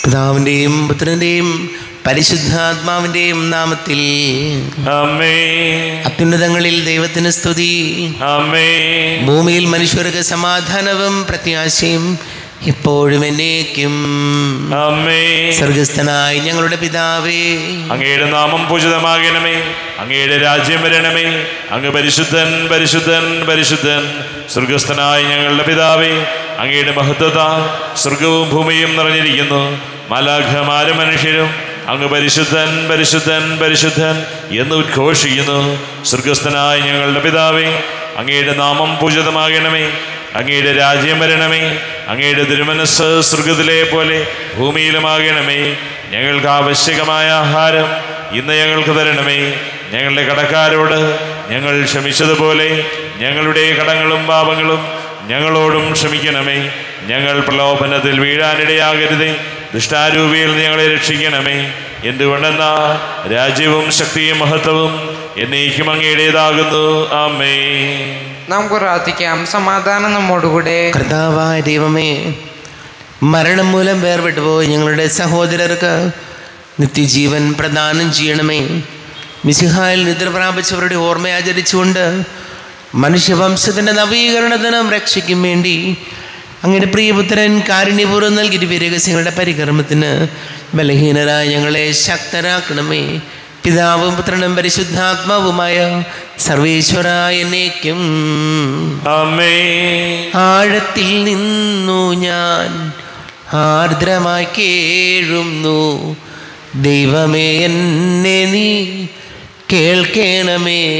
പിതാവിൻ്റെയും പുത്രൻ്റെയും പരിശുദ്ധാത്മാവിൻ്റെയും നാമത്തിൽ അമ്മേ അത്യുന്നതങ്ങളിൽ ദൈവത്തിന് സ്തുതി അമ്മേ ഭൂമിയിൽ മനുഷ്യർക്ക് സമാധാനവും പ്രത്യാശയും ഇപ്പോഴും എന്നേക്കും അമ്മേ സ്വർഗസ്ഥനായ ഞങ്ങളുടെ പിതാവേ അങ്ങയുടെ നാമം പൂജിതമാകണമേ അങ്ങയുടെ രാജ്യം വരണമേ അങ്ങ് പരിശുദ്ധൻ പരിശുദ്ധൻ പരിശുദ്ധൻ സ്വർഗസ്ഥനായ ഞങ്ങളുടെ പിതാവേ അങ്ങയുടെ മഹത്വത സ്വർഗവും ഭൂമിയും നിറഞ്ഞിരിക്കുന്നു മലാഖമാരും മനുഷ്യരും അങ്ങ് പരിശുദ്ധൻ പരിശുദ്ധൻ പരിശുദ്ധൻ എന്ന് ഉദ്ഘോഷിക്കുന്നു സ്വർഗസ്ഥനായ ഞങ്ങളുടെ പിതാവേ അങ്ങയുടെ നാമം പൂജിതമാകണമേ അങ്ങയുടെ രാജ്യം വരണമേ അങ്ങയുടെ തിരുമനസ് സ്വർഗത്തിലെ പോലെ ഭൂമിയിലുമാകണമേ ഞങ്ങൾക്ക് ആവശ്യകമായ ആഹാരം ഇന്ന് ഞങ്ങൾക്ക് തരണമേ ഞങ്ങളുടെ കടക്കാരോട് ഞങ്ങൾ ക്ഷമിച്ചതുപോലെ ഞങ്ങളുടെ കടങ്ങളും പാപങ്ങളും ഞങ്ങളോടും ക്ഷമിക്കണമേ ഞങ്ങൾ പ്രലോഭനത്തിൽ വീഴാനിടയാകരുതേ ദുഷ്ടാരൂപിയിൽ നിന്ന് ഞങ്ങളെ രക്ഷിക്കണമേ എന്തുകൊണ്ടെന്നാ രാജ്യവും ശക്തിയും മഹത്വവും എന്നേക്കും അങ്ങയുടേതാകുന്നു ആമേ നമുക്ക് പ്രാർത്ഥിക്കാം സമാധാനം നമ്മോടുകൂടെ കർത്താവായ ദൈവമേ മരണം മൂലം വേർപെട്ടു പോയി ഞങ്ങളുടെ സഹോദരർക്ക് നിത്യജീവൻ പ്രദാനം ചെയ്യണമേ മിസിഹായിൽ നിദ്ര പ്രാപിച്ചവരുടെ ഓർമ്മ ആചരിച്ചുകൊണ്ട് മനുഷ്യവംശത്തിൻ്റെ നവീകരണത്തിനും രക്ഷയ്ക്കും വേണ്ടി അങ്ങയുടെ പ്രിയപുത്രൻ കാരുണ്യപൂർവ്വം നൽകിയ രഹസ്യങ്ങളുടെ പരികർമ്മത്തിന് ബലഹീനരായ ഞങ്ങളെ ശക്തരാക്കണമേ പിതാവും പുത്രനും പരിശുദ്ധാത്മാവുമായ സർവേശ്വരായ എന്നേക്കും ആമേ ആഴത്തിൽ നിന്നു ഞാൻ ആർദ്രമായി കേഴുന്നു ദൈവമേ എന്നെ നീ കേൾക്കണമേ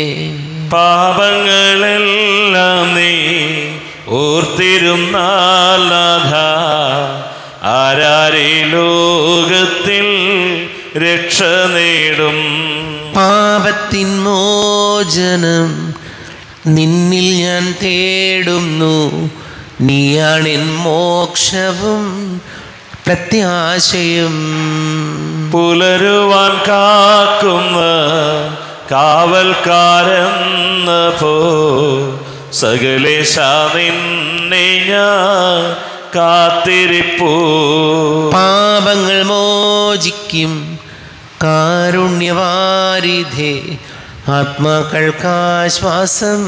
പാപങ്ങളെല്ലാം നീ ഓർത്തിരുന്നാൽ നാഥ ആരാരെ ലോകത്തിൽ രക്ഷ നേടും പാപത്തിൻ മോചനം നിന്നിൽ ഞാൻ തേടുന്നു നീയാണെൻ മോക്ഷവും പ്രത്യാശയും പുലരുവാൻ കാക്കുന്ന കാവൽക്കാരെന്ന പോ സകലേശ നിന്നെ ഞാൻ കാത്തിരിപ്പൂ പാപങ്ങൾ മോചിക്കും കാരുണ്യവാരിധേ ആത്മാക്കൾക്കാശ്വാസം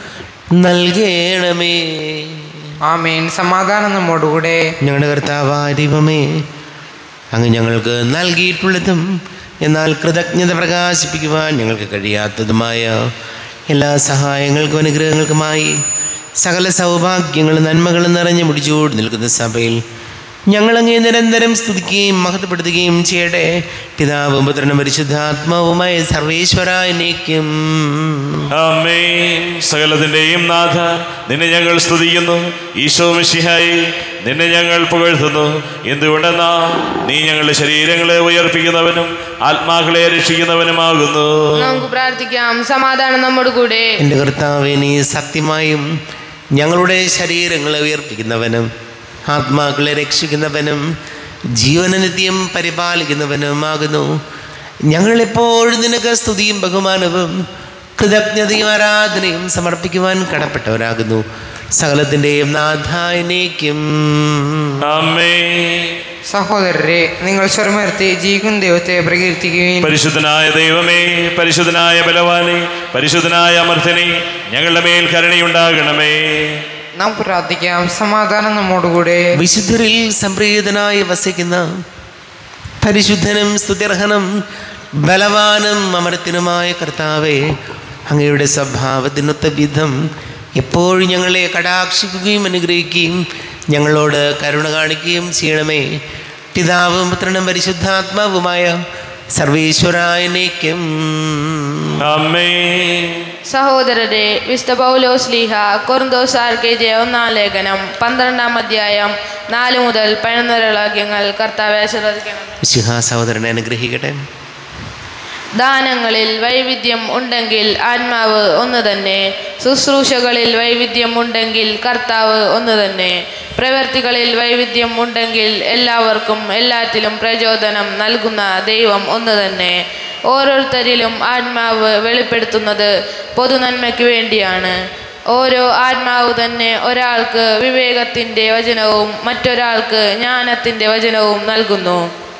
നൽകണമേ ആമേൻ സമാധാനം നമ്മോടുകൂടെ ഞങ്ങളുടെ കർത്താവായ ദൈവമേ അങ്ങ് ഞങ്ങൾക്ക് നൽകിയിട്ടുള്ളതും എന്നാൽ കൃതജ്ഞത പ്രകാശിപ്പിക്കുവാൻ ഞങ്ങൾക്ക് കഴിയാത്തതുമായ എല്ലാ സഹായങ്ങൾക്കും അനുഗ്രഹങ്ങൾക്കുമായി സകല സൗഭാഗ്യങ്ങളും നന്മകളും നിറഞ്ഞു മുടിച്ചോട് നിൽക്കുന്ന സഭയിൽ ഞങ്ങളങ്ങേ നിരന്തരം സ്തുതിക്കുകയും മഹത്വപ്പെടുത്തുകയും ചെയ്യട്ടെ പിതാവും പുത്രനും പരിശുദ്ധാത്മാവുമായ സർവേശ്വരായനേക്കും അമ്മേ സകലത്തിൻ്റെയും നാഥ നിന്നെ ഞങ്ങൾ സ്തുതിക്കുന്നു ഈശോ മിശിഹായി നിന്നെ ഞങ്ങൾ പുകഴ്ത്തുന്നു എന്തുകൊണ്ടെന്നാ നീ ഞങ്ങളുടെ ശരീരങ്ങളെ ഉയർപ്പിക്കുന്നവനും ആത്മാക്കളെ രക്ഷിക്കുന്നവനുമാകുന്നു നമുക്ക് പ്രാർത്ഥിക്കാം സമാധാനം നമ്മോട് കൂടെ എൻ്റെ കർത്താവെ നീ സത്യമായും ഞങ്ങളുടെ ശരീരങ്ങളെ ഉയർപ്പിക്കുന്നവനും ആത്മാക്കളെ രക്ഷിക്കുന്നവനും ജീവനനിത്യം പരിപാലിക്കുന്നവനുമാകുന്നു ഞങ്ങളെപ്പോഴും നിനക്ക് സ്തുതിയും ബഹുമാനവും കൃതജ്ഞതയും ആരാധനയും സമർപ്പിക്കുവാൻ കടപ്പെട്ടവരാകുന്നു സകലത്തിൻ്റെയും നാഥായനേക്കും അമ്മേ സഹോദരരെ നിങ്ങൾ സ്വരമർത്തി ജീവിക്കുന്ന ദൈവത്തെ പ്രകീർത്തിക്കുകയും പരിശുദ്ധനായ ദൈവമേ പരിശുദ്ധനായ ബലവാനെ പരിശുദ്ധനായ അമർത്തനെ ഞങ്ങളുടെ മേൽ കരുണയുണ്ടാകണമേ നമുക്ക് പ്രാർത്ഥിക്കാം സമാധാനം നമ്മോടുകൂടെ വിശുദ്ധരിൽ സംപ്രീതനായി വസിക്കുന്ന പരിശുദ്ധനും സ്തുത്യർഹനും ബലവാനും അമരത്തിനുമായ കർത്താവെ അങ്ങയുടെ സ്വഭാവത്തിനൊത്ത വിധം എപ്പോഴും ഞങ്ങളെ കടാക്ഷിക്കുകയും അനുഗ്രഹിക്കുകയും ഞങ്ങളോട് കരുണ കാണിക്കുകയും ചെയ്യണമേ പിതാവും പുത്രനും പരിശുദ്ധാത്മാവുമായ സർവേശ്വരായനേക്കും അമ്മേ സഹോദരരെ വിശുദ്ധ പൗലോസ് ലീഹ കൊറിന്തോസാർക്ക് എഴുതിയ ഒന്നാം ലേഖനം പന്ത്രണ്ടാം അധ്യായം നാല് മുതൽ പതിനൊന്ന് വരെയുള്ള വാക്യങ്ങൾ കർത്താവെ ആശീർവദിക്കണം വിശുഹാ സഹോദരനെ അനുഗ്രഹിക്കട്ടെ ദാനങ്ങളിൽ വൈവിധ്യം ഉണ്ടെങ്കിൽ ആത്മാവ് ഒന്ന് തന്നെ ശുശ്രൂഷകളിൽ വൈവിധ്യം ഉണ്ടെങ്കിൽ കർത്താവ് ഒന്ന് തന്നെ പ്രവൃത്തികളിൽ വൈവിധ്യം ഉണ്ടെങ്കിൽ എല്ലാവർക്കും എല്ലാറ്റിലും പ്രചോദനം നൽകുന്ന ദൈവം ഒന്ന് തന്നെ ഓരോരുത്തരിലും ആത്മാവ് വെളിപ്പെടുത്തുന്നത് പൊതുനന്മയ്ക്ക് വേണ്ടിയാണ് ഓരോ ആത്മാവ് തന്നെ ഒരാൾക്ക് വിവേകത്തിൻ്റെ വചനവും മറ്റൊരാൾക്ക് ജ്ഞാനത്തിൻ്റെ വചനവും നൽകുന്നു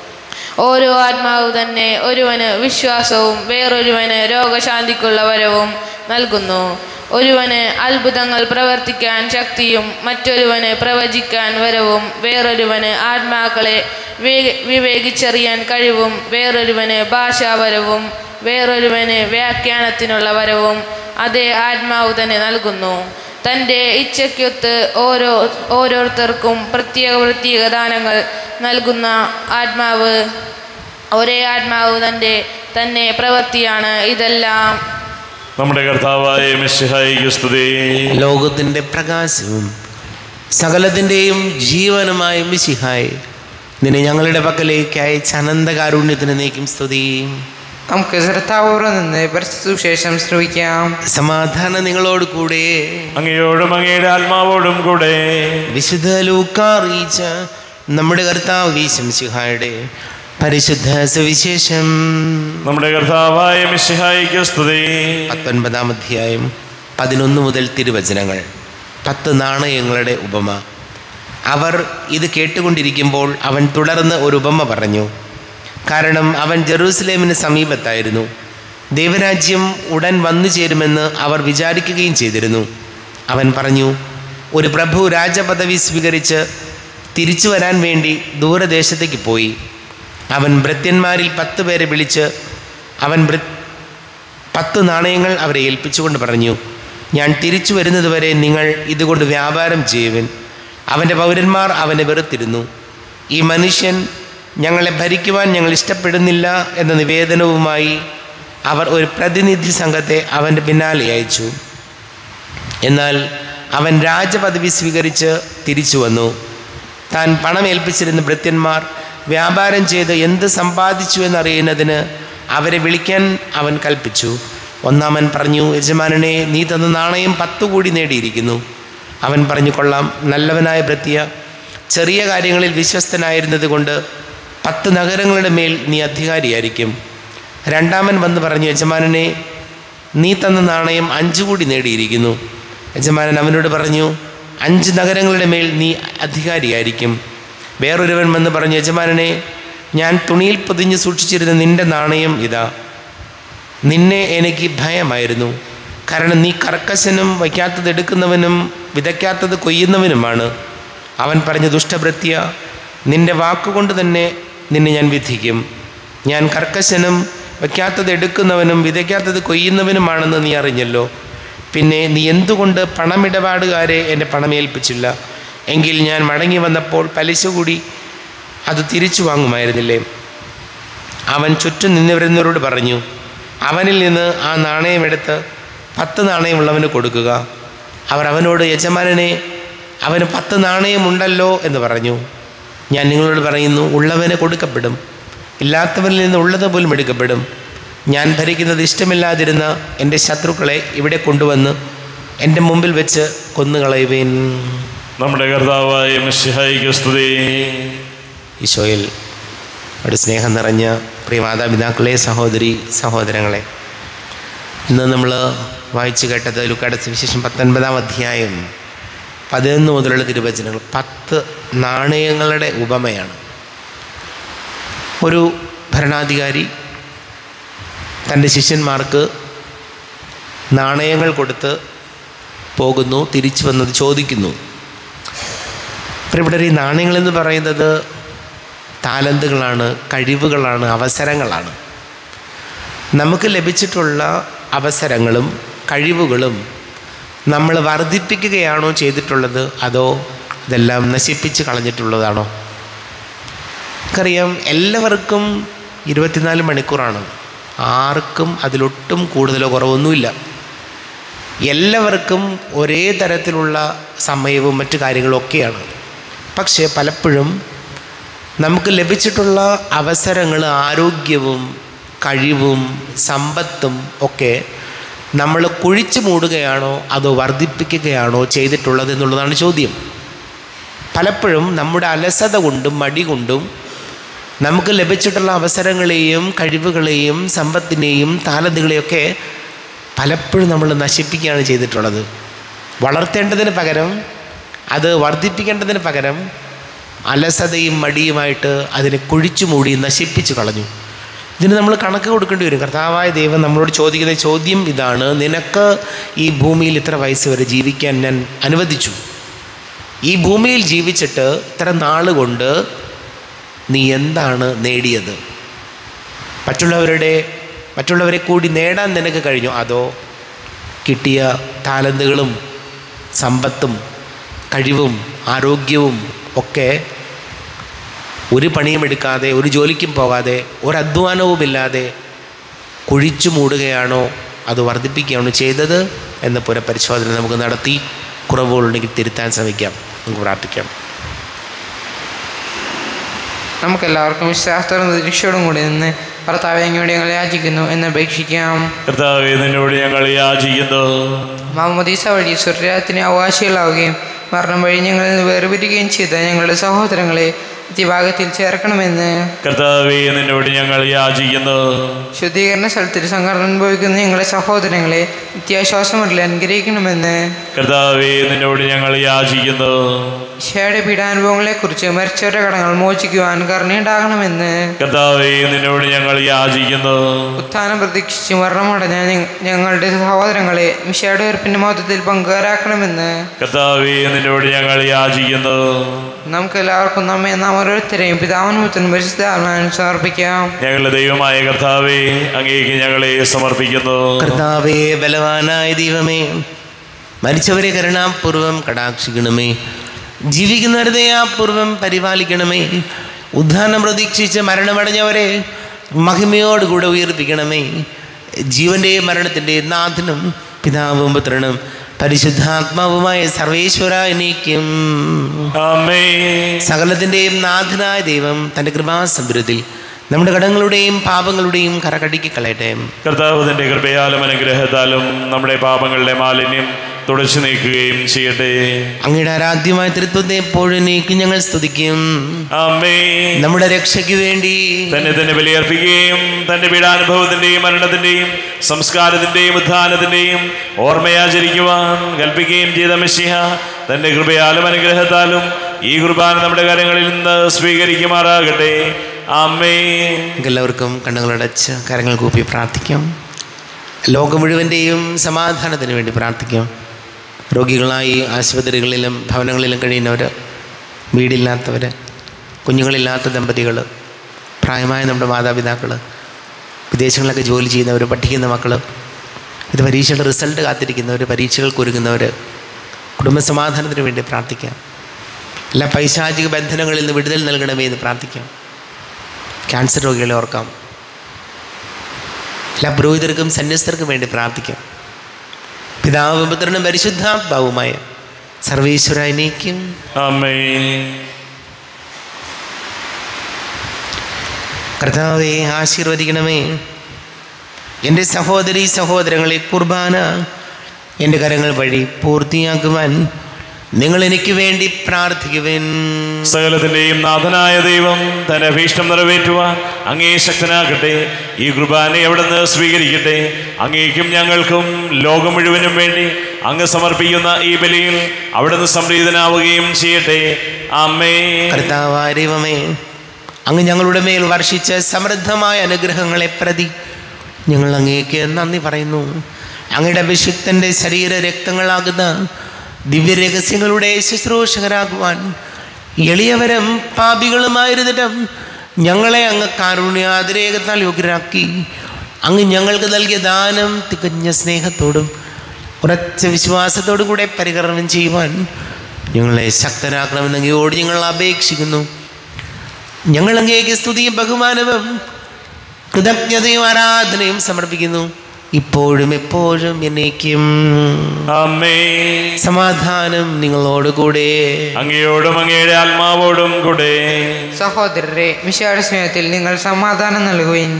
ഓരോ ആത്മാവ് തന്നെ ഒരുവന് വിശ്വാസവും വേറൊരുവന് രോഗശാന്തിക്കുള്ള വരവും നൽകുന്നു ഒരുവന് അത്ഭുതങ്ങൾ പ്രവർത്തിക്കാൻ ശക്തിയും മറ്റൊരുവന് പ്രവചിക്കാൻ വരവും വേറൊരുവന് ആത്മാക്കളെ വേ- വിവേകിച്ചറിയാൻ കഴിവും വേറൊരുവന് ഭാഷാവരവും വേറൊരുവന് വ്യാഖ്യാനത്തിനുള്ള വരവും അതേ ആത്മാവ് തന്നെ നൽകുന്നു തൻ്റെ ഇച്ഛയ്ക്കൊത്ത് ഓരോ ഓരോരുത്തർക്കും പ്രത്യേക പ്രത്യേക ദാനങ്ങൾ നൽകുന്ന ആത്മാവ് ഒരേ ആത്മാവ് തൻ്റെ തന്നെ പ്രവൃത്തിയാണ് ഇതെല്ലാം നമ്മുടെ കർത്താവായ മിശിഹായിക്ക് സ്തുതി ലോകത്തിൻ്റെ പ്രകാശവും സകലത്തിൻ്റെയും ജീവനുമായ മിശിഹായി നിന്നെ ഞങ്ങളുടെ പക്കലേക്ക് അയച്ച അനന്തകാരുണ്യത്തിന് നീക്കും സ്തുതി നമുക്ക് ശ്രദ്ധാപൂർവ്വം നിന്ന് പരിശുദ്ധ ശ്രവിക്കാം സമാധാനം നിങ്ങളോട് കൂടെ അങ്ങയോടും അങ്ങയുടെ ആത്മാവോടും കൂടെ വിശുദ്ധ ലൂക്ക അറിയിച്ച നമ്മുടെ കർത്താവ് വീശംസിഹായുടെ പരിശുദ്ധ സുവിശേഷം നമ്മുടെ കർത്താവായ മിശിഹായിക്ക് സ്തുതി പത്തൊൻപതാം അധ്യായം പതിനൊന്ന് മുതൽ തിരുവചനങ്ങൾ പത്ത് നാണയങ്ങളുടെ ഉപമ അവർ ഇത് കേട്ടുകൊണ്ടിരിക്കുമ്പോൾ അവൻ തുടർന്ന് ഒരു ഉപമ പറഞ്ഞു കാരണം അവൻ ജെറൂസലേമിന് സമീപത്തായിരുന്നു ദൈവരാജ്യം ഉടൻ വന്നു ചേരുമെന്ന് അവർ വിചാരിക്കുകയും ചെയ്തിരുന്നു അവൻ പറഞ്ഞു ഒരു പ്രഭു രാജപദവി സ്വീകരിച്ച് തിരിച്ചു വരാൻ വേണ്ടി ദൂരദേശത്തേക്ക് പോയി അവൻ ഭൃത്യന്മാരിൽ പത്ത് പേരെ വിളിച്ച് അവൻ ഭൃ പത്ത് നാണയങ്ങൾ അവരെ ഏൽപ്പിച്ചുകൊണ്ട് പറഞ്ഞു ഞാൻ തിരിച്ചു വരുന്നതുവരെ നിങ്ങൾ ഇതുകൊണ്ട് വ്യാപാരം ചെയ്യുവൻ അവൻ്റെ പൗരന്മാർ അവനെ വെറുത്തിരുന്നു ഈ മനുഷ്യൻ ഞങ്ങളെ ഭരിക്കുവാൻ ഞങ്ങൾ ഇഷ്ടപ്പെടുന്നില്ല എന്ന നിവേദനവുമായി അവർ ഒരു പ്രതിനിധി സംഘത്തെ അവൻ്റെ പിന്നാലെ അയച്ചു എന്നാൽ അവൻ രാജപദവി സ്വീകരിച്ച് തിരിച്ചു വന്നു താൻ പണം ഏൽപ്പിച്ചിരുന്ന ഭൃത്യന്മാർ വ്യാപാരം ചെയ്ത് എന്ത് സമ്പാദിച്ചു എന്നറിയുന്നതിന് അവരെ വിളിക്കാൻ അവൻ കൽപ്പിച്ചു ഒന്നാമൻ പറഞ്ഞു യജമാനനെ നീ തന്ന നാണയം പത്തു കൂടി നേടിയിരിക്കുന്നു അവൻ പറഞ്ഞു കൊള്ളാം നല്ലവനായ ഭൃത്യ ചെറിയ കാര്യങ്ങളിൽ വിശ്വസ്തനായിരുന്നത് കൊണ്ട് പത്ത് നഗരങ്ങളുടെ മേൽ നീ അധികാരിയായിരിക്കും രണ്ടാമൻ വന്ന് പറഞ്ഞു യജമാനനെ നീ തന്ന നാണയം അഞ്ചു കൂടി നേടിയിരിക്കുന്നു യജമാനൻ അവനോട് പറഞ്ഞു അഞ്ച് നഗരങ്ങളുടെ മേൽ നീ അധികാരിയായിരിക്കും വേറൊരുവൻ വന്ന് പറഞ്ഞു യജമാനനെ ഞാൻ തുണിയിൽ പൊതിഞ്ഞ് സൂക്ഷിച്ചിരുന്ന നിന്റെ നാണയം ഇതാ നിന്നെ എനിക്ക് ഭയമായിരുന്നു കാരണം നീ കർക്കശനും വയ്ക്കാത്തത് എടുക്കുന്നവനും വിതയ്ക്കാത്തത് കൊയ്യുന്നവനുമാണ് അവൻ പറഞ്ഞു ദുഷ്ടഭൃത്യ നിന്റെ വാക്കുകൊണ്ട് തന്നെ നിന്നെ ഞാൻ വിധിക്കും ഞാൻ കർക്കശനും വയ്ക്കാത്തത് എടുക്കുന്നവനും വിതയ്ക്കാത്തത് കൊയ്യുന്നവനുമാണെന്ന് നീ അറിഞ്ഞല്ലോ പിന്നെ നീ എന്തുകൊണ്ട് പണമിടപാടുകാരെ എൻ്റെ പണമേൽപ്പിച്ചില്ല എങ്കിൽ ഞാൻ മടങ്ങി വന്നപ്പോൾ പലിശ കൂടി അത് തിരിച്ചു വാങ്ങുമായിരുന്നില്ലേ അവൻ ചുറ്റും നിന്നിരുന്നവരോട് പറഞ്ഞു അവനിൽ നിന്ന് ആ നാണയമെടുത്ത് പത്ത് നാണയമുള്ളവന് കൊടുക്കുക അവർ അവനോട് യജമാനനെ അവന് പത്ത് നാണയമുണ്ടല്ലോ എന്ന് പറഞ്ഞു ഞാൻ നിങ്ങളോട് പറയുന്നു ഉള്ളവന് കൊടുക്കപ്പെടും ഇല്ലാത്തവനിൽ നിന്ന് ഉള്ളത് പോലും എടുക്കപ്പെടും ഞാൻ ഭരിക്കുന്നത് ഇഷ്ടമില്ലാതിരുന്ന എൻ്റെ ശത്രുക്കളെ ഇവിടെ കൊണ്ടുവന്ന് എൻ്റെ മുമ്പിൽ വെച്ച് കൊന്നുകളയുവേൻ നമ്മുടെ കർത്താവായ മിശിഹായിക്ക് സ്തുതി ഈശോയിൽ ഒരു സ്നേഹം നിറഞ്ഞ പ്രിയ മാതാപിതാക്കളെ സഹോദരി സഹോദരങ്ങളെ ഇന്ന് നമ്മൾ വായിച്ചു കേട്ടത് ലുക്കാട് സുവിശേഷം പത്തൊൻപതാം അധ്യായം പതിനൊന്ന് മുതലുള്ള തിരുവചനങ്ങൾ പത്ത് നാണയങ്ങളുടെ ഉപമയാണ് ഒരു ഭരണാധികാരി തൻ്റെ ശിഷ്യന്മാർക്ക് നാണയങ്ങൾ കൊടുത്ത് പോകുന്നു തിരിച്ചു വന്നത് ചോദിക്കുന്നു ഇവിടെ ഈ നാണയങ്ങളെന്ന് പറയുന്നത് താലന്തുകളാണ് കഴിവുകളാണ് അവസരങ്ങളാണ് നമുക്ക് ലഭിച്ചിട്ടുള്ള അവസരങ്ങളും കഴിവുകളും നമ്മൾ വർദ്ധിപ്പിക്കുകയാണോ ചെയ്തിട്ടുള്ളത് അതോ ഇതെല്ലാം നശിപ്പിച്ച് കളഞ്ഞിട്ടുള്ളതാണോ നമുക്കറിയാം എല്ലാവർക്കും ഇരുപത്തിനാല് മണിക്കൂറാണ് ആർക്കും അതിലൊട്ടും കൂടുതലോ കുറവൊന്നുമില്ല എല്ലാവർക്കും ഒരേ തരത്തിലുള്ള സമയവും മറ്റു കാര്യങ്ങളും ഒക്കെയാണ് പക്ഷേ പലപ്പോഴും നമുക്ക് ലഭിച്ചിട്ടുള്ള അവസരങ്ങൾ ആരോഗ്യവും കഴിവും സമ്പത്തും ഒക്കെ നമ്മൾ കുഴിച്ചു മൂടുകയാണോ അതോ വർദ്ധിപ്പിക്കുകയാണോ ചെയ്തിട്ടുള്ളത് എന്നുള്ളതാണ് ചോദ്യം പലപ്പോഴും നമ്മുടെ അലസത കൊണ്ടും മടി കൊണ്ടും നമുക്ക് ലഭിച്ചിട്ടുള്ള അവസരങ്ങളെയും കഴിവുകളെയും സമ്പത്തിനെയും താലന്തുകളെയൊക്കെ പലപ്പോഴും നമ്മൾ നശിപ്പിക്കുകയാണ് ചെയ്തിട്ടുള്ളത് വളർത്തേണ്ടതിന് പകരം അത് വർദ്ധിപ്പിക്കേണ്ടതിന് പകരം അലസതയും മടിയുമായിട്ട് അതിനെ കുഴിച്ചു മൂടി നശിപ്പിച്ചു കളഞ്ഞു ഇതിന് നമ്മൾ കണക്ക് കൊടുക്കേണ്ടി വരും കർത്താവായ ദൈവം നമ്മളോട് ചോദിക്കുന്ന ചോദ്യം ഇതാണ് നിനക്ക് ഈ ഭൂമിയിൽ ഇത്ര വയസ്സ് വരെ ജീവിക്കാൻ ഞാൻ അനുവദിച്ചു ഈ ഭൂമിയിൽ ജീവിച്ചിട്ട് ഇത്ര നാൾ കൊണ്ട് നീ എന്താണ് നേടിയത് മറ്റുള്ളവരുടെ മറ്റുള്ളവരെ കൂടി നേടാൻ നിനക്ക് കഴിഞ്ഞു അതോ കിട്ടിയ താലന്തുകളും സമ്പത്തും കഴിവും ആരോഗ്യവും ഒക്കെ ഒരു പണിയും എടുക്കാതെ ഒരു ജോലിക്കും പോകാതെ ഒരു അധ്വാനവുമില്ലാതെ കുഴിച്ചു മൂടുകയാണോ അത് വർദ്ധിപ്പിക്കുകയാണോ ചെയ്തത് എന്ന പുനഃപരിശോധന നമുക്ക് നടത്തി കുറവുകളുണ്ടെങ്കിൽ തിരുത്താൻ ശ്രമിക്കാം നമുക്ക് പ്രാർത്ഥിക്കാം നമുക്കെല്ലാവർക്കും വിശ്വാസത്തോടും പ്രതീക്ഷയോടും കൂടി നിന്ന് ഭർത്താവ് അങ്ങോട്ട് ഞങ്ങൾ യാചിക്കുന്നു എന്ന് അപേക്ഷിക്കാം കർത്താവെ നിന്നോട് ഞങ്ങൾ യാചിക്കുന്നു മാമോദീസ വഴി സ്വർഗത്തിന് അവകാശികളാവുകയും മരണം വഴി ഞങ്ങളിൽ നിന്ന് വേർപിരിക്കുകയും ചെയ്ത ഞങ്ങളുടെ സഹോദരങ്ങളെ വിഭാഗത്തിൽ ചേർക്കണമെന്ന് കർത്താവെ നിന്നോട് ഞങ്ങൾ യാചിക്കുന്നു ശുദ്ധീകരണ സ്ഥലത്തിൽ സംഘടന അനുഭവിക്കുന്ന ഞങ്ങളുടെ സഹോദരങ്ങളെ നിത്യാശ്വാസമുള്ള അനുഗ്രഹിക്കണമെന്ന് കർത്താവെ നിന്നോട് ഞങ്ങൾ യാചിക്കുന്നു ഈശോയുടെ പീഡാനുഭവങ്ങളെക്കുറിച്ച് മരിച്ചവരുടെ കടങ്ങൾ മോചിക്കുവാൻ കരുണയുണ്ടാകണമെന്ന് കർത്താവെ നിന്നോട് ഞങ്ങൾ യാചിക്കുന്നു ഉത്ഥാനം പ്രതീക്ഷിച്ച് മരണമടഞ്ഞ ഞ- ഞങ്ങളുടെ സഹോദരങ്ങളെ മിഷയുടെ ഉറപ്പിന്റെ മഹത്വത്തിൽ പങ്കുകാരാക്കണമെന്ന് കർത്താവെ നിന്നോട് ഞങ്ങൾ യാചിക്കുന്നു നമുക്ക് എല്ലാവർക്കും നമ്മെ നാം ഓരോരുത്തരെയും പിതാവിനും പരിശുദ്ധാത്മാവിനും സമർപ്പിക്കാം ഞങ്ങളുടെ ദൈവമായ കർത്താവെ അങ്ങേക്ക് ഞങ്ങളെ സമർപ്പിക്കുന്നു കർത്താവേ ബലവാനായ ദൈവമേ മരിച്ചവരെ കരുണാപൂർവം കടാക്ഷിക്കണമേ ജീവിക്കുന്നവരെ ദയാപൂർവം പരിപാലിക്കണമേ ഉദ്ധാനം പ്രതീക്ഷിച്ച് മരണമടഞ്ഞവരെ മഹിമയോടുകൂടെ ഉയർപ്പിക്കണമേ ജീവൻ്റെയും മരണത്തിൻ്റെയും നാഥനും പിതാവും പുത്രനും പരിശുദ്ധാത്മാവുമായ സർവേശ്വര എനിക്കും ആമേ സകലത്തിൻ്റെയും നാഥനായ ദൈവം തൻ്റെ കൃപാസമ്പരത്തിൽ നമ്മുടെ കടങ്ങളുടെയും പാപങ്ങളുടെയും കറകടിക്ക് കളയട്ടെ കർത്താവ് തന്റെ കൃപയാലും അനുഗ്രഹത്താലും നമ്മുടെ പാപങ്ങളുടെ മാലിന്യം തുടച്ചു നീക്കുകയും ചെയ്യട്ടെ അങ്ങയുടെ ആരാധ്യമായ തൃത്വത്തെ എപ്പോഴും നീക്കി ഞങ്ങൾ സ്തുതിക്കും ആമേ നമ്മുടെ രക്ഷയ്ക്ക് വേണ്ടി തന്നെ തന്നെ ബലിയർപ്പിക്കുകയും തന്റെ പീഡാനുഭവത്തിന്റെയും മരണത്തിന്റെയും സംസ്കാരത്തിന്റെയും ഉത്ഥാനത്തിന്റെയും ഓർമ്മയാചരിക്കുവാൻ കൽപ്പിക്കുകയും ചെയ്ത മെസ്സിഹ തന്റെ കൃപയാലും അനുഗ്രഹത്താലും ഈ കുർബാന നമ്മുടെ കരങ്ങളിൽ നിന്ന് സ്വീകരിക്കുമാറാകട്ടെ ആമേ എല്ലാവർക്കും കണ്ണുകളടച്ച് കരങ്ങൾ കൂപ്പി പ്രാർത്ഥിക്കാം ലോകം മുഴുവൻ്റെയും സമാധാനത്തിന് വേണ്ടി പ്രാർത്ഥിക്കാം രോഗികളായി ആശുപത്രികളിലും ഭവനങ്ങളിലും കഴിയുന്നവർ വീടില്ലാത്തവർ കുഞ്ഞുങ്ങളില്ലാത്ത ദമ്പതികൾ പ്രായമായ നമ്മുടെ മാതാപിതാക്കൾ വിദേശങ്ങളിലൊക്കെ ജോലി ചെയ്യുന്നവർ പഠിക്കുന്ന മക്കൾ ഇത് പരീക്ഷയുടെ റിസൾട്ട് കാത്തിരിക്കുന്നവർ പരീക്ഷകൾക്ക് ഒരുങ്ങുന്നവർ കുടുംബസമാധാനത്തിന് വേണ്ടി പ്രാർത്ഥിക്കാം എല്ലാ പൈശാചിക ബന്ധനങ്ങളിൽ നിന്ന് വിടുതൽ നൽകണമേ എന്ന് പ്രാർത്ഥിക്കാം ക്യാൻസർ രോഗികളെ ഓർക്കാം എല്ലാ പുരോഹിതർക്കും സന്യസ്തർക്കും വേണ്ടി പ്രാർത്ഥിക്കാം പിതാവും പുത്രനും പരിശുദ്ധാത്മാവുമായ സർവീശ്വര എനിക്കും ആമേ കർത്താവെ ആശീർവദിക്കണമേ എൻ്റെ സഹോദരി സഹോദരങ്ങളെ കുർബാന എൻ്റെ കരങ്ങൾ വഴി പൂർത്തിയാക്കുവാൻ നിങ്ങൾ എനിക്ക് വേണ്ടി പ്രാർത്ഥിക്കുവൻ സകലത്തിന്റെയും നാഥനായ ദൈവം തന്റെ ഭീഷ്ടം നിറവേറ്റുവാൻ അങ്ങേ ശക്തനാകട്ടെ ഈ കുർബാന എവിടുന്ന് സ്വീകരിക്കട്ടെ അങ്ങേക്കും ഞങ്ങൾക്കും ലോകം മുഴുവനും വേണ്ടി അങ്ങ് സമർപ്പിക്കുന്ന ഈ ബലിയിൽ അവിടുന്ന് സംപ്രീതനാവുകയും ചെയ്യട്ടെ അമ്മേ കർത്താവായ ദൈവമേ അങ്ങ് ഞങ്ങളുടെ മേൽ വർഷിച്ച സമൃദ്ധമായ അനുഗ്രഹങ്ങളെ പ്രതി ഞങ്ങൾ അങ്ങേക്ക് നന്ദി പറയുന്നു അങ്ങയുടെ അഭിഷിക്തൻ്റെ ശരീര രക്തങ്ങളാകുന്ന ദിവ്യരഹസ്യങ്ങളുടെ ശുശ്രൂഷകരാകുവാൻ എളിയവരും പാപികളുമായിരുന്നിട്ടും ഞങ്ങളെ അങ്ങ് കാരുണ്യാതിരേകത്താൽ യോഗ്യരാക്കി അങ്ങ് ഞങ്ങൾക്ക് നൽകിയ ദാനം തികഞ്ഞ സ്നേഹത്തോടും ഉറച്ച വിശ്വാസത്തോടും കൂടെ പരികർമ്മം ചെയ്യുവാൻ ഞങ്ങളെ ശക്തരാക്കണമെന്ന് അങ്ങയോട് ഞങ്ങൾ അപേക്ഷിക്കുന്നു ഞങ്ങൾ അങ്ങേക്ക് സ്തുതിയും ബഹുമാനവും കൃതജ്ഞതയും ആരാധനയും സമർപ്പിക്കുന്നു ഇപ്പോഴും എപ്പോഴും എന്നേക്കും അമ്മേ സമാധാനം നിങ്ങളോട് കൂടെ അങ്ങയോടും അങ്ങയുടെ ആത്മാവോടും കൂടെ സഹോദരരെ മിശയുടെ സ്നേഹത്തിൽ നിങ്ങൾ സമാധാനം നൽകുവിൻ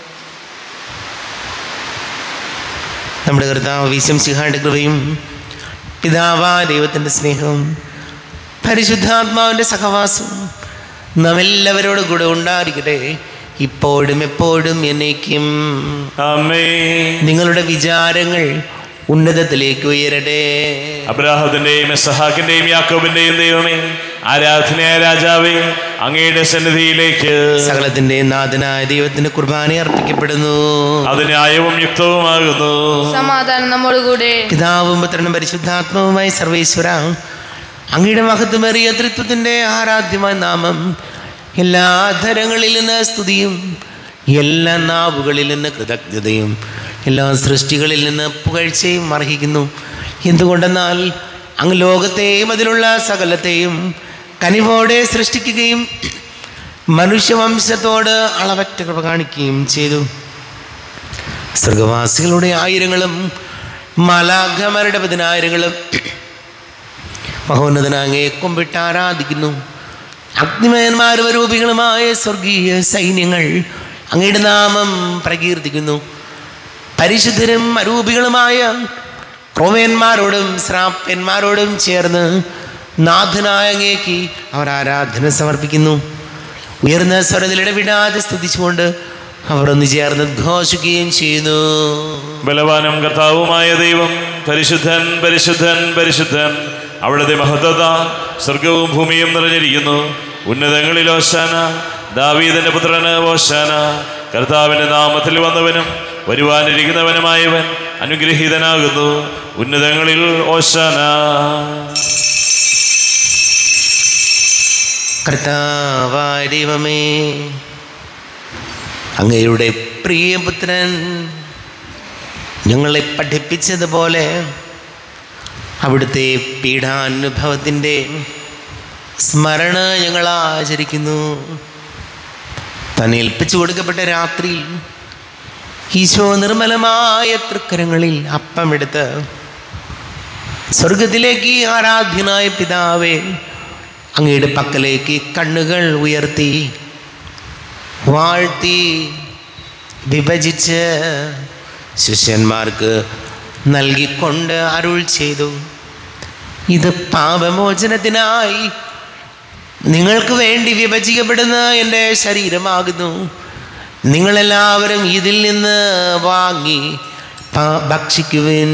നമ്മുടെ കർത്താവ് വിശം സിഹാന്റെ കൃപയും പിതാവാ ദൈവത്തിൻ്റെ സ്നേഹവും പരിശുദ്ധാത്മാവിൻ്റെ സഹവാസവും നാം എല്ലാവരോടും കൂടെ ഉണ്ടായിരിക്കട്ടെ ഇപ്പോഴും എപ്പോഴും എന്നേക്കും അമ്മേ നിങ്ങളുടെ വിചാരങ്ങൾ ഉന്നതത്തിലേക്ക് ഉയരട്ടെ അബ്രാഹത്തിന്റെയും ഇസഹാക്കിന്റെയും യാക്കോബിന്റെയും ദൈവമേ ആരാധനയായ രാജാവേ അങ്ങയുടെ സന്നിധിയിലേക്ക് സകലത്തിന്റെ നാഥനായ ദൈവത്തിന്റെ കുർബാന അർപ്പിക്കപ്പെടുന്നു അത് ന്യായവും യുക്തവുമാകുന്നു സമാധാനം നമ്മോടുകൂടെ പിതാവും പുത്രനും പരിശുദ്ധാത്മാവുമായി സർവേശ്വര അങ്ങയുടെ മഹത്വമേറിയ തൃത്വത്തിൻ്റെ ആരാധ്യമായ നാമം എല്ലാ ധരങ്ങളിൽ നിന്ന് സ്തുതിയും എല്ലാ നാവുകളിൽ നിന്ന് കൃതജ്ഞതയും എല്ലാ സൃഷ്ടികളിൽ നിന്ന് പുകഴ്ചയും അർഹിക്കുന്നു എന്തുകൊണ്ടെന്നാൽ അങ്ങ് ലോകത്തെയും അതിലുള്ള സകലത്തെയും കനിവോടെ സൃഷ്ടിക്കുകയും മനുഷ്യവംശത്തോട് അളവറ്റ കൃപ കാണിക്കുകയും ചെയ്തു സ്വർഗവാസികളുടെ ആയിരങ്ങളും മലാഘമരുടെ പതിനായിരങ്ങളും മഹോന്നതനാങ്ങെ കുമ്പിട്ട് ആരാധിക്കുന്നു അഗ്നിമയന്മാരും രൂപികളുമായ സ്വർഗീയ സൈന്യങ്ങൾ അങ്ങയുടെ നാമം പ്രകീർത്തിക്കുന്നു പരിശുദ്ധരും അരൂപികളുമായ ക്രോമേന്മാരോടും ശ്രാപ്പന്മാരോടും ചേർന്ന് നാഥനായ അങ്ങേക്ക് അവർ ആരാധന സമർപ്പിക്കുന്നു ഉയർന്ന സ്വരത്തിൽ ഇടവിടാതെ സ്തുതിച്ചുകൊണ്ട് അവർ ഒന്ന് ചേർന്ന് ഘോഷിക്കുകയും ചെയ്യുന്നു ബലവാനും കർത്താവുമായ ദൈവം പരിശുദ്ധൻ പരിശുദ്ധൻ പരിശുദ്ധൻ അവിടുത്തെ മഹത്വത സ്വർഗവും ഭൂമിയും നിറഞ്ഞിരിക്കുന്നു ഉന്നതങ്ങളിൽ ഓശാന ദാവീദിന്റെ പുത്രന് ഓശാന കർത്താവിന്റെ നാമത്തിൽ വന്നവനും വരുവാനിരിക്കുന്നവനുമായവൻ അനുഗ്രഹീതനാകുന്നു ഉന്നതങ്ങളിൽ ഓശാന കർത്താവായ ദൈവമേ അങ്ങയുടെ പ്രിയപുത്രൻ ഞങ്ങളെ പഠിപ്പിച്ചതുപോലെ അവിടുത്തെ പീഡാനുഭവത്തിൻ്റെ സ്മരണ ഞങ്ങൾ ആചരിക്കുന്നു തന്നെ ഏൽപ്പിച്ചു കൊടുക്കപ്പെട്ട രാത്രിയിൽ ഈശോ നിർമ്മലമായ തൃക്കരങ്ങളിൽ അപ്പമെടുത്ത് സ്വർഗത്തിലേക്ക് ആരാധ്യനായ പിതാവേ അങ്ങയുടെ പക്കലേക്ക് കണ്ണുകൾ ഉയർത്തി വാഴ്ത്തി വിഭജിച്ച് ശിഷ്യന്മാർക്ക് നൽകിക്കൊണ്ട് അരുൾ ചെയ്തു ഇത് പാപമോചനത്തിനായി നിങ്ങൾക്ക് വേണ്ടി വിഭജിക്കപ്പെടുന്ന എൻ്റെ ശരീരമാകുന്നു നിങ്ങളെല്ലാവരും ഇതിൽ നിന്ന് വാങ്ങി പ- ഭക്ഷിക്കുവിൻ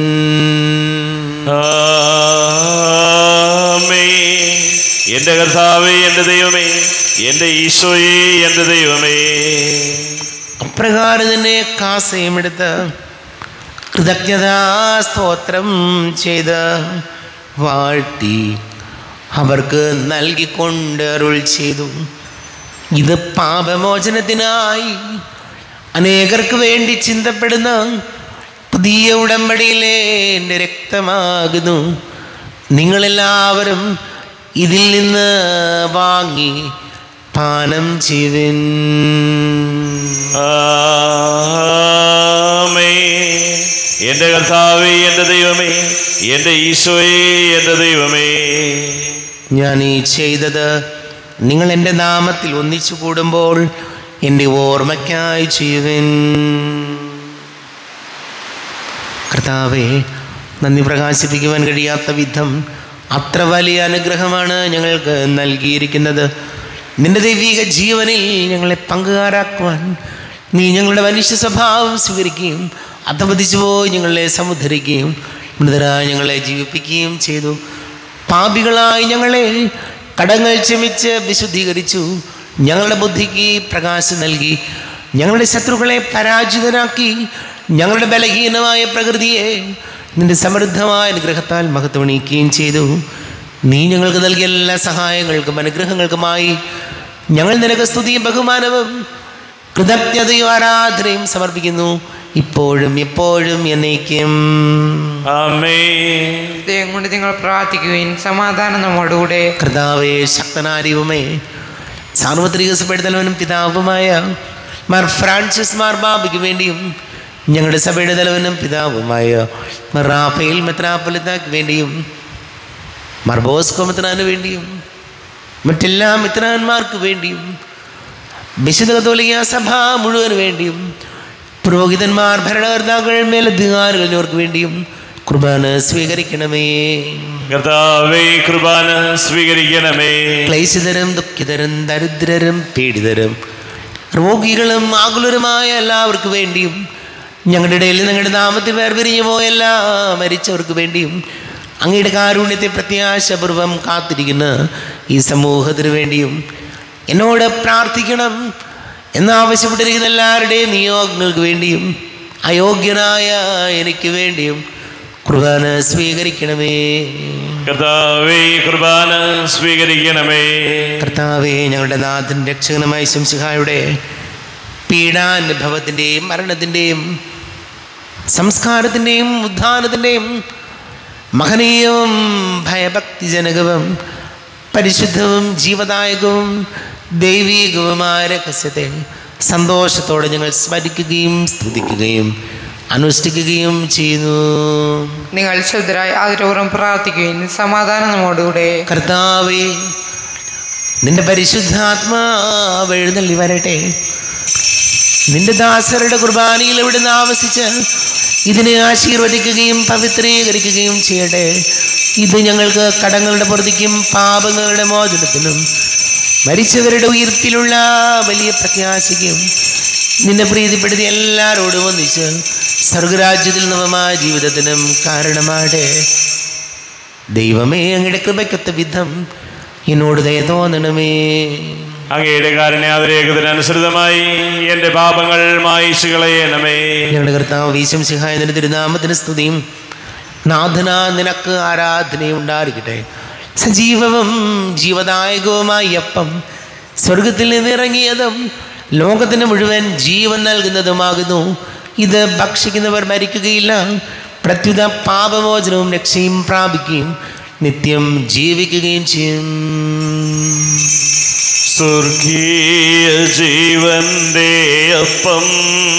ആമേ എന്റെ കർത്താവേ എന്റെ ദൈവമേ എന്റെ ഈശോയേ എന്റെ ദൈവമേ അപ്രകാരം തന്നെ കാസയുമെടുത്ത് കൃതജ്ഞതാ സ്തോത്രം ചെയ്ത് വാഴ്ത്തി അവർക്ക് നൽകിക്കൊണ്ട് അരുൾ ചെയ്തു ഇത് പാപമോചനത്തിനായി അനേകർക്ക് വേണ്ടി ചിന്തപ്പെടുന്ന പുതിയ ഉടമ്പടിയിലെ എൻ്റെ രക്തമാകുന്നു നിങ്ങളെല്ലാവരും ഇതിൽ നിന്ന് വാങ്ങി പാനം ചെയ്യുവിൻ ആമേ എന്റെ കർത്താവേ എന്റെ ദൈവമേ എന്റെ ഈശോയേ എന്റെ ദൈവമേ ഞാൻ ഈ ചെയ്തത് നിങ്ങൾ എൻ്റെ നാമത്തിൽ ഒന്നിച്ചു കൂടുമ്പോൾ എൻ്റെ ഓർമ്മയ്ക്കായി ചെയ്യുവിൻ കർത്താവെ നന്ദി പ്രകാശിപ്പിക്കുവാൻ കഴിയാത്ത വിധം അത്ര വലിയ അനുഗ്രഹമാണ് ഞങ്ങൾക്ക് നൽകിയിരിക്കുന്നത് നിന്റെ ദൈവിക ജീവനിൽ ഞങ്ങളെ പങ്കുകാരാക്കുവാൻ നീ ഞങ്ങളുടെ മനുഷ്യ സ്വഭാവം സ്വീകരിക്കുകയും അധപതിച്ചു പോയി ഞങ്ങളെ സമുദ്ധരിക്കുകയും മൃതരായി ഞങ്ങളെ ജീവിപ്പിക്കുകയും ചെയ്തു പാപികളായി ഞങ്ങളെ കടങ്ങൾ ക്ഷമിച്ച് വിശുദ്ധീകരിച്ചു ഞങ്ങളുടെ ബുദ്ധിക്ക് പ്രകാശം നൽകി ഞങ്ങളുടെ ശത്രുക്കളെ പരാജിതനാക്കി ഞങ്ങളുടെ ബലഹീനമായ പ്രകൃതിയെ നിന്റെ സമൃദ്ധമായ അനുഗ്രഹത്താൽ മഹത്വണിക്കുകയും ചെയ്തു നീ ഞങ്ങൾക്ക് നൽകിയ എല്ലാ സഹായങ്ങൾക്കും അനുഗ്രഹങ്ങൾക്കുമായി ഞങ്ങൾ നിനക്ക് സ്തുതിയും ബഹുമാനവും കൃതജ്ഞതയും ആരാധനയും സമർപ്പിക്കുന്നു ഇപ്പോഴും എപ്പോഴും എന്നേക്കും ആമേ ദൈവം കൊണ്ട് നിങ്ങൾ പ്രാർത്ഥിക്കുവിൻ സമാധാനം നമ്മോടുകൂടെ കർത്താവേ ശക്തനാരിവുമേ സാർവത്രിക സഭയുടെ പിതാവുമായ മാർ ഫ്രാൻസിസ് മാർ ബാബയ്ക്ക് വേണ്ടിയും ഞങ്ങളുടെ സഭയുടെ തലവനും പിതാവുമായ മാർ റാഫേൽ മെത്രാപ്പൊലിത്താക്ക് വേണ്ടിയും മാർ ബോസ്കോ മെത്രാന് വേണ്ടിയും മറ്റെല്ലാ മിത്രാന്മാർക്ക് വേണ്ടിയും വിശുദ്ധ കത്തോലിക്ക സഭ മുഴുവന് വേണ്ടിയും പുരോഹിതന്മാർ ഭരണകർത്താക്കൾ മേലധികാരികൾ എന്നിവർക്ക് വേണ്ടിയും കുർബാന സ്വീകരിക്കണമേ കർത്താവേ കൃപാന സ്വീകരിക്കണമേ ക്ലേശിതരും ദുഃഖിതരും ദരിദ്രരും പീഡിതരും രോഗികളും ആകുലരുമായ എല്ലാവർക്കും വേണ്ടിയും ഞങ്ങളുടെ ഇടയിൽ നിങ്ങളുടെ നാമത്തിൽ വേർപിരിഞ്ഞു പോയല്ല മരിച്ചവർക്ക് വേണ്ടിയും അങ്ങയുടെ കാരുണ്യത്തെ പ്രത്യാശപൂർവം കാത്തിരിക്കുന്ന ഈ സമൂഹത്തിന് വേണ്ടിയും എന്നോട് പ്രാർത്ഥിക്കണം എന്നാവശ്യപ്പെട്ടിരിക്കുന്ന എല്ലാവരുടെയും നിയോഗങ്ങൾക്ക് വേണ്ടിയും അയോഗ്യനായ എനിക്ക് വേണ്ടിയും കുർബാന സ്വീകരിക്കണമേ കർത്താവേ കുർബാന സ്വീകരിക്കണമേ കർത്താവെ ഞങ്ങളുടെ നാഥൻ രക്ഷകനുമായ ശംസിഹായുടെ പീഡാനുഭവത്തിൻ്റെയും മരണത്തിൻ്റെയും സംസ്കാരത്തിൻ്റെയും ഉദ്ധാനത്തിൻ്റെയും മഹനീയവും ഭയഭക്തിജനകവും പരിശുദ്ധവും ജീവദായകവും ദൈവീകവുമായ രഹസ്യത്തെ സന്തോഷത്തോടെ ഞങ്ങൾ സ്മരിക്കുകയും സ്തുതിക്കുകയും അനുഷ്ഠിക്കുകയും ചെയ്യുന്നു നിങ്ങൾ ശുദ്ധരായി ആദരപൂർവ്വം പ്രാർത്ഥിക്കുകയും സമാധാനം നമ്മോടുകൂടെ കർത്താവേ നിന്റെ പരിശുദ്ധാത്മാവ് എഴുന്നള്ളി വരട്ടെ നിന്റെ ദാസരുടെ കുർബാനയിൽ ഇവിടുന്ന് ആവസിച്ച് ഇതിനെ ആശീർവദിക്കുകയും പവിത്രീകരിക്കുകയും ചെയ്യട്ടെ ഇത് ഞങ്ങൾക്ക് കടങ്ങളുടെ പൊറുതിക്കും പാപങ്ങളുടെ മോചനത്തിനും മരിച്ചവരുടെ ഉയർത്തിലുള്ള വലിയ പ്രത്യാശയ്ക്കും നിന്നെ പ്രീതിപ്പെടുത്തി എല്ലാവരോടും ഒന്നിച്ച് സ്വർഗരാജ്യത്തിൽ നവമായ ജീവിതത്തിനും കാരണമാടെ ദൈവമേ അങ്ങയുടെ കൃപയ്ക്കൊത്ത വിധം എന്നോട് ദയ തോന്നണമേ അങ്ങയുടെ കാരുണ്യാതിരേഖത്തിനനുസൃതമായി എൻ്റെ പാപങ്ങൾ മായിച്ചു കളയണമേ ഞങ്ങളുടെ കർത്താവ് വീശം സിഹായതിന് തിരുനാമത്തിന് സ്തുതിയും നാഥന നിനക്ക് ആരാധനയും ഉണ്ടായിരിക്കട്ടെ സജീവവും ജീവദായകവുമായ അപ്പം സ്വർഗത്തിൽ നിന്നിറങ്ങിയതും ലോകത്തിന് മുഴുവൻ ജീവൻ നൽകുന്നതുമാകുന്നു ഇത് ഭക്ഷിക്കുന്നവർ മരിക്കുകയില്ല പ്രത്യുത പാപമോചനവും രക്ഷയും പ്രാപിക്കുകയും നിത്യം ജീവിക്കുകയും ചെയ്യും സ്വർഗീയ ജീവന്റെ അപ്പം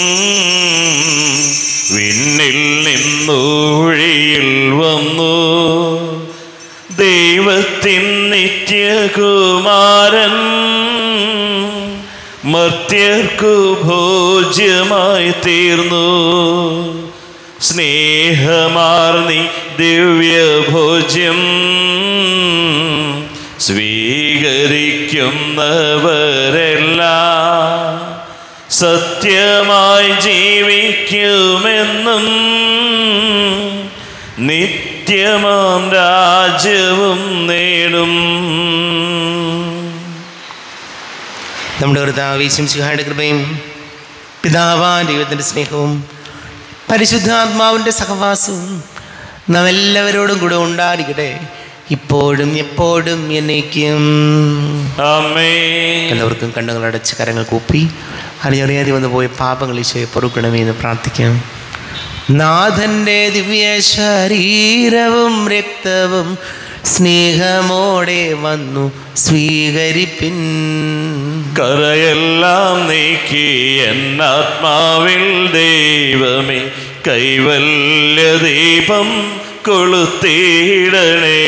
വിണ്ണിൽ നിന്നൂഴിയിൽ വന്നു ദൈവത്തിൻ നിത്യകുമാരൻ മർത്യർക്കു ഭോജ്യമായി തീർന്നു സ്നേഹമാർന്നി ദിവ്യഭോജ്യം സ്വീകരിക്കുന്നവരെല്ലാം സത്യമായി ജീവിക്കുമെന്നും നിത്യമാം രാജ്യവും നേടും നമ്മുടെ കർത്താവ് ശംസിഹായുടെ കൃപയും പിതാവാൻ ദൈവത്തിൻ്റെ സ്നേഹവും പരിശുദ്ധാത്മാവിൻ്റെ സഹവാസവും നാം എല്ലാവരോടും കൂടെ ഉണ്ടായിരിക്കട്ടെ ഇപ്പോഴും എപ്പോഴും എന്നേക്കും അമ്മേ എല്ലാവർക്കും കണ്ണുകളടച്ച് കരങ്ങൾ കൂപ്പി അറിയറിയാതെ വന്നു പോയ പാപങ്ങൾ ഈശോയെ പൊറുക്കണമേ എന്ന് പ്രാർത്ഥിക്കാം നാഥൻ്റെ ദിവ്യ ശരീരവും രക്തവും സ്നേഹമോടെ വന്നു സ്വീകരിപ്പിൻ കറയെല്ലാം നീക്കി എന്നാത്മാവിൽ ദൈവമേ കൈവല്യ ദീപം കൊളുത്തിയിടണേ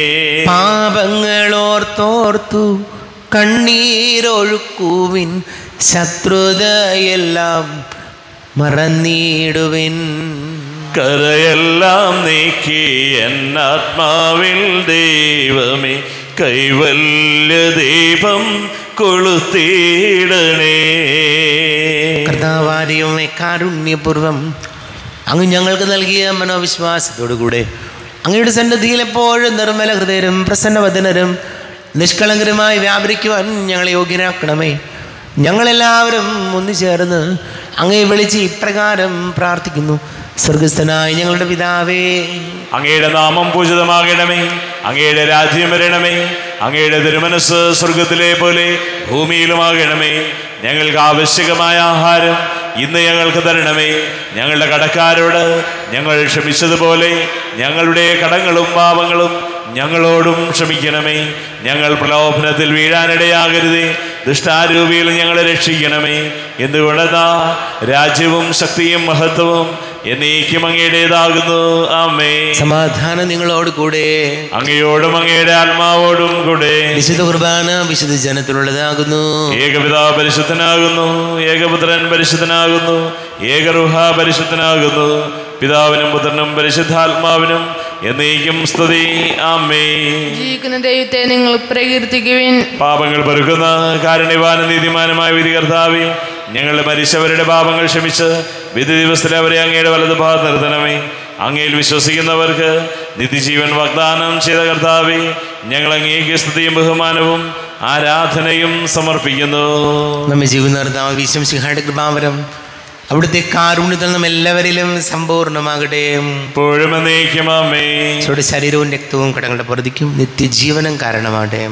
പാപങ്ങളോർത്തോർത്തു കണ്ണീരൊഴുക്കുവിൻ ശത്രുതയെല്ലാം മറന്നിടുവിൻ കരയെല്ലാം നീക്കി എന്നാത്മാവിൽ ദൈവമേ കൈവല്യ ദീപം കൊളുത്തിയിടണേ കർത്താവാരിയുമേ കാരുണ്യപൂർവം അങ്ങ് ഞങ്ങൾക്ക് നൽകിയ മനോവിശ്വാസത്തോടുകൂടെ അങ്ങയുടെ സന്നദ്ധിയിൽ എപ്പോഴും നിർമ്മല ഹൃദയരും പ്രസന്നവദനരും നിഷ്കളങ്കരുമായി വ്യാപരിക്കുവാൻ ഞങ്ങളെ യോഗ്യരാക്കണമേ ഞങ്ങളെല്ലാവരും ഒന്നുചേർന്ന് അങ്ങയെ വിളിച്ച് ഇപ്രകാരം പ്രാർത്ഥിക്കുന്നു സ്വർഗസ്ഥനായ ഞങ്ങളുടെ പിതാവേ അങ്ങയുടെ നാമം പൂജിതമാകണമേ അങ്ങയുടെ രാജ്യം വരണമേ അങ്ങയുടെ തിരുമനസ് സ്വർഗത്തിലെ പോലെ ഭൂമിയിലുമാകണമേ ഞങ്ങൾക്ക് ആവശ്യകമായ ആഹാരം ഇന്ന് ഞങ്ങൾക്ക് തരണമേ ഞങ്ങളുടെ കടക്കാരോട് ഞങ്ങൾ ക്ഷമിച്ചതുപോലെ ഞങ്ങളുടെ കടങ്ങളും പാപങ്ങളും ഞങ്ങളോടും ക്ഷമിക്കണമേ ഞങ്ങൾ പ്രലോഭനത്തിൽ വീഴാനിടയാകരുതേ ദുഷ്ടാരൂപിയിൽ ഞങ്ങളെ രക്ഷിക്കണമേ എന്തുകൊണ്ടെന്നാ രാജ്യവും ശക്തിയും മഹത്വവും എന്നേക്കും അങ്ങയുടേതാകുന്നു ആമേ സമാധാനം നിങ്ങളോട് കൂടെ അങ്ങയോടും അങ്ങയുടെ ആത്മാവോടും കൂടെ വിശുദ്ധ കുർബാന വിശുദ്ധ ജനത്തിലുള്ളതാകുന്നു ഏകപിതാവ് പരിശുദ്ധനാകുന്നു ഏകപുത്രൻ പരിശുദ്ധനാകുന്നു ഏകറുഹ പരിശുദ്ധനാകുന്നു പിതാവിനും പുത്രനും പരിശുദ്ധാത്മാവിനും എന്നേക്കും സ്തുതി ആമേ ജീവിക്കുന്ന ദൈവത്തെ നിങ്ങൾ പ്രകീർത്തിക്കുവിൻ പാപങ്ങൾ പെറുക്കുന്ന കാരുണ്യവാന നീതിമാനമായ വിധി കർത്താവെ ഞങ്ങളുടെ മരിച്ചവരുടെ പാപങ്ങൾ ക്ഷമിച്ച് വിധി ദിവസത്തിൽ അവരെ അങ്ങയുടെ വലത് ഭാഗത്ത് നിർത്തണമേ അങ്ങയിൽ വിശ്വസിക്കുന്നവർക്ക് നിത്യജീവൻ വാഗ്ദാനം ചെയ്ത കർത്താവെ ഞങ്ങൾ അങ്ങേക്ക് സ്തുതിയും ബഹുമാനവും ആരാധനയും സമർപ്പിക്കുന്നു നമ്മെ ജീവിതം വിശ്വം സിംഹയുടെ കൃപാവരം അവിടുത്തെ കാരുണ്യത്തിൽ നാം എല്ലാവരിലും സമ്പൂർണ്ണമാകട്ടെ ഇപ്പോഴും എന്നേക്കും അമ്മേ ഈശോയുടെ ശരീരവും രക്തവും കടങ്ങളുടെ പ്രതിക്കും നിത്യജീവനം കാരണമാകട്ടെ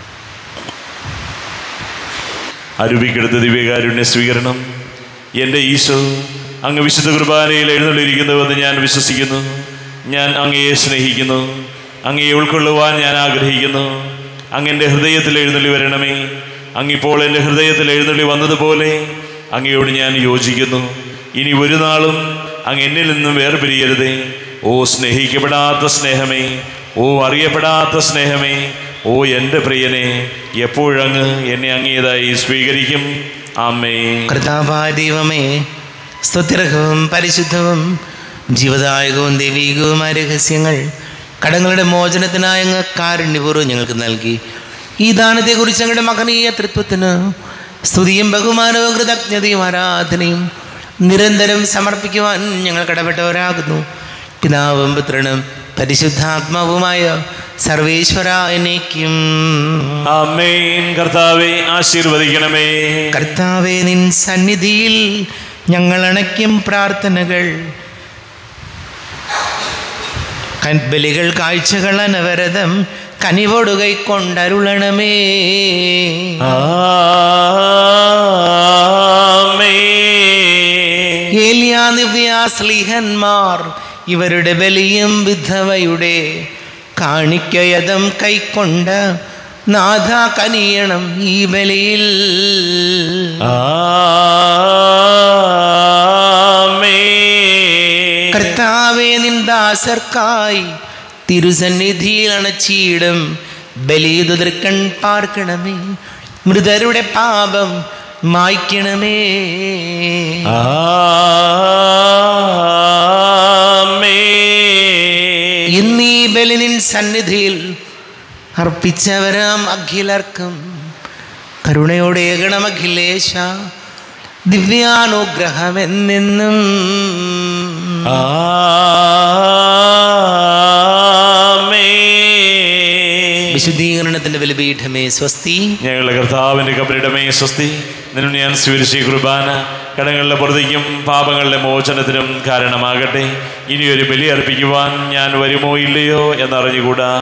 അരുവിക്കെടുത്ത ദിവ്യകാരുണ്യ സ്വീകരണം എൻ്റെ ഈശോ അങ്ങ് വിശുദ്ധ കുർബാനയിൽ എഴുന്നള്ളിരിക്കുന്നുവെന്ന് ഞാൻ വിശ്വസിക്കുന്നു ഞാൻ അങ്ങയെ സ്നേഹിക്കുന്നു അങ്ങയെ ഉൾക്കൊള്ളുവാൻ ഞാൻ ആഗ്രഹിക്കുന്നു അങ്ങ് എൻ്റെ ഹൃദയത്തിൽ എഴുന്നള്ളി വരണമേ അങ്ങിപ്പോൾ എൻ്റെ ഹൃദയത്തിൽ എഴുന്നള്ളി വന്നതുപോലെ അങ്ങയോട് ഞാൻ യോജിക്കുന്നു ഇനി ഒരു നാളും അങ്ങ് എന്നിൽ നിന്നും വേർപിരിയരുതേ ഓ സ്നേഹിക്കപ്പെടാത്ത സ്നേഹമേ ഓ അറിയപ്പെടാത്ത സ്നേഹമേ ഓ എൻ്റെ പ്രിയനെ എപ്പോഴങ്ങ് എന്നെ അങ്ങേതായി സ്വീകരിക്കും അമ്മേ കർത്താവായ ദൈവമേ സ്തുത്യർഹവും പരിശുദ്ധവും ജീവദായകവും ദൈവീകവുമായ രഹസ്യങ്ങൾ കടങ്ങളുടെ മോചനത്തിനായ അങ്ങ് കാരുണ്യപൂർവ്വം ഞങ്ങൾക്ക് നൽകി ഈ ദാനത്തെക്കുറിച്ച് ഞങ്ങളുടെ മകനീയ തൃത്വത്തിന് സ്തുതിയും ബഹുമാനവും കൃതജ്ഞതയും ആരാധനയും നിരന്തരം സമർപ്പിക്കുവാൻ ഞങ്ങൾ കടപ്പെട്ടവരാകുന്നു പിതാവും പുത്രനും പരിശുദ്ധാത്മാവുമായ സർവേശ്വര എന്നേക്കും അമ്മേൻ കർത്താവെ ആശീർവദിക്കണമേ കർത്താവെ നിൻ സന്നിധിയിൽ ഞങ്ങൾ അണയ്ക്കും പ്രാർത്ഥനകൾ ബലികൾ കാഴ്ചകൾ അനവരതം കനിവോട് കൈക്കൊണ്ടരുളണമേ ആമേൻ. ഏലിയാ ദിവ്യാസ്ലിഹന്മാർ ഇവരുടെ ബലിയും വിധവയുടെ കാണിക്കയതം കൈക്കൊണ്ട നാഥ കനിയണം ഈ ബലിയിൽ ആമേൻ. കർത്താവെ നിന്ദാസർക്കായി തിരുസന്നിധിയിൽ അണച്ചീടും ബലിതുതിർക്കൺ പാർക്കണമേ മൃതരുടെ പാപം മായ്ക്കണമേ ആമേൻ. ഇന്നീ ബലി നിൻ സന്നിധിയിൽ അർപ്പിച്ചവരാം അഖിലർക്കും കരുണയോടെ ഗണമഖിലേശ ദിവ്യാനുഗ്രഹം എന്നെന്നും ആമേൻ. വിശുദ്ധീകരണത്തിന്റെ ബലിപീഠമേ സ്വസ്തി ഞങ്ങളുടെ കർത്താവിൻ്റെ കബരിടമേ സ്വസ്തി നിന്നെ ഞാൻ സ്വീകരിച്ച ഈ കുർബാന കടങ്ങളുടെ പുറത്തേക്കും പാപങ്ങളുടെ മോചനത്തിനും കാരണമാകട്ടെ ഇനിയൊരു ബലി അർപ്പിക്കുവാൻ ഞാൻ വരുമോ ഇല്ലയോ എന്നറിഞ്ഞുകൂടാ